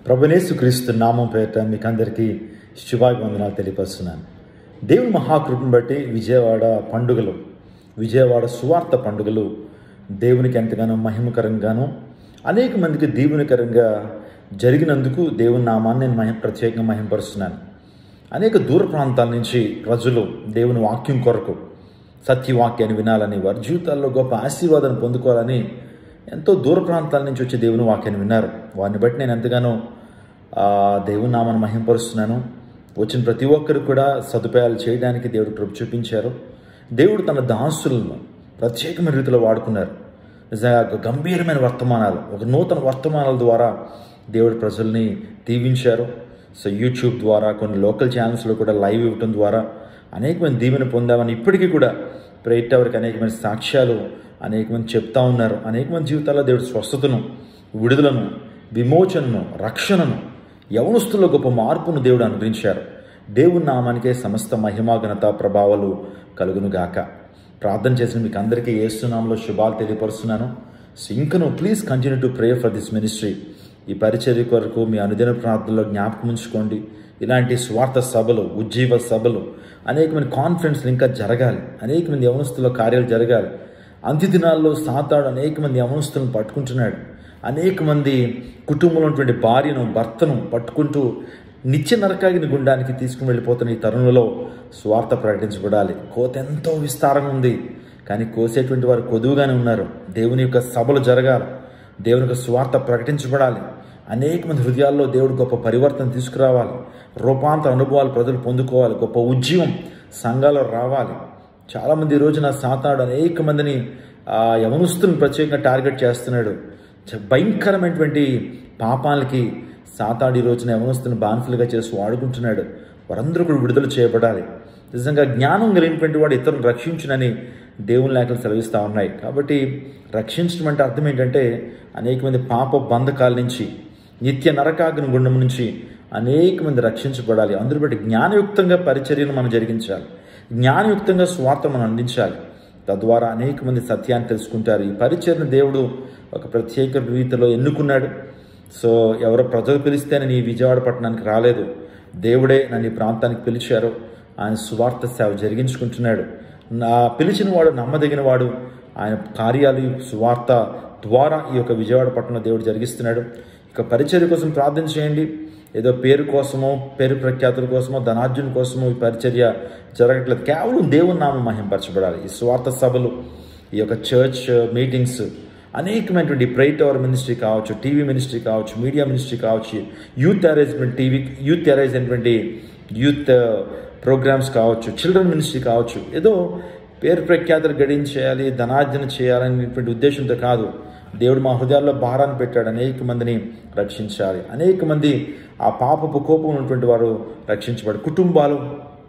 ప్రభునేసు క్రీస్తు నామం పేరిట మీకు అందరికీ శుభాభివందనాలు తెలియపరుస్తున్నాను దేవుని మహాకృపను బట్టి విజయవాడ పండుగలు విజయవాడ సువార్త పండుగలు దేవునికి ఎంతగానో మహిమకరంగాను అనేక మందికి దీవునికరంగా జరిగినందుకు దేవుని నామాన్ని నేను మహిమ ప్రత్యేకంగా మహిమపరుస్తున్నాను అనేక దూర ప్రాంతాల నుంచి ప్రజలు దేవుని వాక్యం కొరకు సత్యవాక్యాన్ని వినాలని వారి జీవితాల్లో గొప్ప ఆశీర్వాదం పొందుకోవాలని ఎంతో దూర ప్రాంతాల నుంచి వచ్చి దేవుని వాక్యాన్ని విన్నారు వారిని బట్టి నేను ఎంతగానో ఆ, దేవుని నామాన్ని మహింపరుస్తున్నాను వచ్చిన ప్రతి ఒక్కరు కూడా సదుపాయాలు చేయడానికి దేవుడు కృప చూపించారు దేవుడు తన దాసులను ప్రత్యేకమైన రీతిలో వాడుకున్నారు నిజంగా ఒక గంభీరమైన వర్తమానాలు ఒక నూతన వర్తమానాల ద్వారా దేవుడు ప్రజల్ని దీవించారు సో యూట్యూబ్ ద్వారా కొన్ని లోకల్ ఛానల్స్లో కూడా లైవ్ ఇవ్వటం ద్వారా అనేకమైన దీవెన పొందామని ఇప్పటికీ కూడా ప్రేట్ టవర్కి అనేకమైన సాక్ష్యాలు అనేకమంది చెప్తా ఉన్నారు అనేకమంది జీవితాల్లో దేవుడు స్వస్థతను విడుదలను విమోచనను రక్షణను యవనస్తుల్లో గొప్ప మార్పును దేవుడు అనుగ్రహించారు దేవుని నామానికే సమస్త మహిమాఘనత ప్రభావాలు కలుగునుగాక ప్రార్థన చేసిన మీకు అందరికీ ఏస్తున్నాంలో శుభాలు తెలియపరుస్తున్నాను సో ఇంకను please continue to pray for this ministry ఈ పరిచర్య కొరకు మీ అనుదిన ప్రార్థనలో జ్ఞాపకం ఉంచుకోండి ఇలాంటి స్వార్థ సభలు ఉజ్జీవ సభలు అనేకమంది కాన్ఫరెన్స్లు ఇంకా జరగాలి అనేక మంది యవనస్తుల కార్యాలు జరగాలి అంత్య దినాల్లో సాతాడు అనేక మంది యవనస్తులను పట్టుకుంటున్నాడు అనేక మంది కుటుంబంలో ఉన్నటువంటి భార్యను భర్తను పట్టుకుంటూ నిత్య నరకాగిని గుండానికి తీసుకుని వెళ్ళిపోతున్న ఈ తరుణంలో స్వార్థ ప్రకటించబడాలి కోత ఎంతో విస్తారంగా ఉంది కానీ కోసేటువంటి వారు కొదువుగానే ఉన్నారు దేవుని యొక్క సభలు జరగాలి దేవుని యొక్క స్వార్థ ప్రకటించబడాలి అనేక మంది హృదయాల్లో దేవుడు గొప్ప పరివర్తన తీసుకురావాలి రూపాంతర అనుభవాలు ప్రజలు పొందుకోవాలి గొప్ప ఉద్యమం సంఘాల్లో రావాలి చాలామంది ఈ రోజున సాతాడు అనేక మందిని ఆ యవనస్తులను ప్రత్యేకంగా టార్గెట్ చేస్తున్నాడు చ- భయంకరమైనటువంటి పాపాలకి సాతాడు ఈ రోజున యవనస్తులను బానిసలుగా చేసి వాడుకుంటున్నాడు వారందరూ కూడా విడుదల చేయబడాలి నిజంగా జ్ఞానం కలిగినటువంటి వాడు ఇతరులను రక్షించునని దేవుని లేఖలు సెలవిస్తూ ఉన్నాయి కాబట్టి రక్షించడం అంటే అర్థం ఏంటంటే అనేక మంది పాప బంధకాల నుంచి నిత్య నరకాగ్ని గుండం నుంచి అనేక మంది రక్షించబడాలి అందరూ బట్టి జ్ఞానయుక్తంగా పరిచర్యను మనం జరిగించాలి జ్ఞానయుక్తంగా స్వార్థ మనం అందించాలి తద్వారా అనేక మంది సత్యాన్ని తెలుసుకుంటారు ఈ పరిచయను దేవుడు ఒక ప్రత్యేక రీతిలో ఎన్నుకున్నాడు సో ఎవరో ప్రజలు పిలిస్తే నేను ఈ విజయవాడ పట్టణానికి రాలేదు దేవుడే నన్ను ఈ ప్రాంతానికి పిలిచారు ఆయన సువార్త సేవ జరిగించుకుంటున్నాడు నా పిలిచిన వాడు నమ్మదగిన వాడు ఆయన కార్యాలు ఈ సువార్త ద్వారా ఈ యొక్క విజయవాడ పట్టణంలో దేవుడు జరిగిస్తున్నాడు ఇక పరిచర్య కోసం ప్రార్థన చేయండి ఏదో పేరు కోసమో పేరు ప్రఖ్యాతుల కోసమో ధనార్జున కోసమో ఈ పరిచర్య జరగట్లేదు కేవలం దేవుని నామం మహింపరచబడాలి ఈ స్వార్థ సభలు ఈ యొక్క చర్చ్ మీటింగ్స్ అనేకమైనటువంటి ప్రైట్ అవర్ మినిస్ట్రీ కావచ్చు టీవీ మినిస్ట్రీ కావచ్చు మీడియా మినిస్ట్రీ కావచ్చు youth arrangement TV youth arrange అయినటువంటి యూత్ ప్రోగ్రామ్స్ కావచ్చు చిల్డ్రన్ మినిస్ట్రీ కావచ్చు ఏదో పేరు ప్రఖ్యాతులు గడించేయాలి ధనార్జన చేయాలనేటువంటి ఉద్దేశంతో కాదు దేవుడు మా హృదయాల్లో భారాన్ని పెట్టాడు అనేక మందిని రక్షించాలి అనేక మంది ఆ పాపపు కోపం ఉన్నటువంటి వారు రక్షించబడి కుటుంబాలు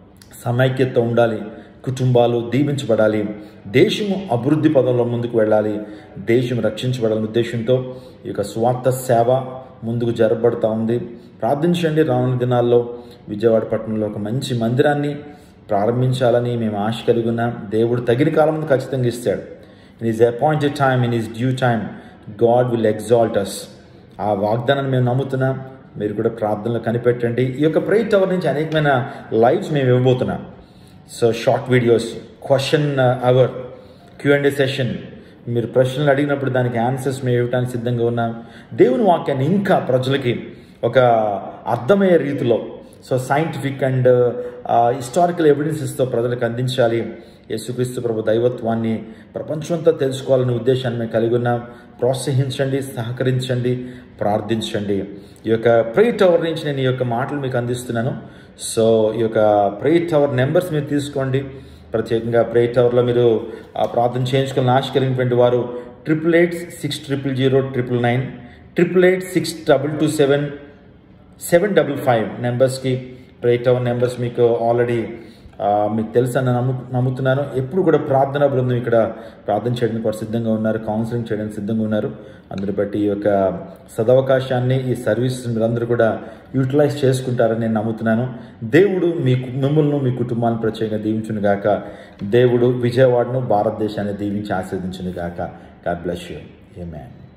సమైక్యత ఉండాలి కుటుంబాలు దీవించబడాలి దేశము అభివృద్ధి పదంలో ముందుకు వెళ్ళాలి దేశం రక్షించబడాలనే ఉద్దేశంతో ఈ యొక్క స్వార్థ సేవ ముందుకు జరగబడుతూ ఉంది ప్రార్థించండి రానున్న దినాల్లో విజయవాడ పట్టణంలో ఒక మంచి మందిరాన్ని ప్రారంభించాలని మేము ఆశ కలిగి ఉన్నాం దేవుడు తగిన కాలం ఖచ్చితంగా ఇస్తాడు in his appointed time in his due time God will exalt us ఆ వాగ్దానాన్ని మేము నమ్ముతున్నాం మీరు కూడా ప్రార్థనలో కనిపెట్టండి ఈ యొక్క ప్రే టవర్ నుంచి అనేకమైన లైవ్స్ మేము ఇవ్వబోతున్నాం so short videos question hour Q and A session మీరు ప్రశ్నలు అడిగినప్పుడు దానికి ఆన్సర్స్ మేము ఇవ్వడానికి సిద్ధంగా ఉన్నాం దేవుని వాక్యాన్ని ఇంకా ప్రజలకి ఒక అర్థమయ్యే రీతిలో సో సైంటిఫిక్ అండ్ హిస్టారికల్ ఎవిడెన్సెస్తో ప్రజలకు అందించాలి యేసుక్రీస్తు ప్రభు దైవత్వాన్ని ప్రపంచమంతా తెలుసుకోవాలనే ఉద్దేశాన్ని మేము కలిగి ఉన్నాం ప్రోత్సహించండి సహకరించండి ప్రార్థించండి ఈ యొక్క ప్రే టవర్ నుంచి నేను ఈ యొక్క మాటలు మీకు అందిస్తున్నాను సో ఈ యొక్క ప్రే టవర్ నెంబర్స్ మీరు తీసుకోండి ప్రత్యేకంగా ప్రే టవర్లో మీరు ఆ ప్రార్థన చేయించుకోవాలని ఆశ కలిగినటువంటి వారు triple eight six triple zero triple nine triple eight six double two seven seven double five నెంబర్స్కి ప్రే టవర్ నెంబర్స్ మీకు ఆల్రెడీ మీకు తెలుసు అని నమ్ము నమ్ముతున్నాను ఎప్పుడు కూడా ప్రార్థనా బృందం ఇక్కడ ప్రార్థన చేయడానికి వారు సిద్ధంగా ఉన్నారు కౌన్సిలింగ్ చేయడానికి సిద్ధంగా ఉన్నారు అందరి బట్టి ఈ యొక్క సదవకాశాన్ని ఈ సర్వీస్ మీరందరూ కూడా యూటిలైజ్ చేసుకుంటారని నేను నమ్ముతున్నాను దేవుడు మీ కు- మిమ్మల్ని మీ కుటుంబాన్ని ప్రత్యేకంగా దీవించును గాక దేవుడు విజయవాడను భారతదేశాన్ని దీవించి ఆశీర్వదించును గాక God bless you A man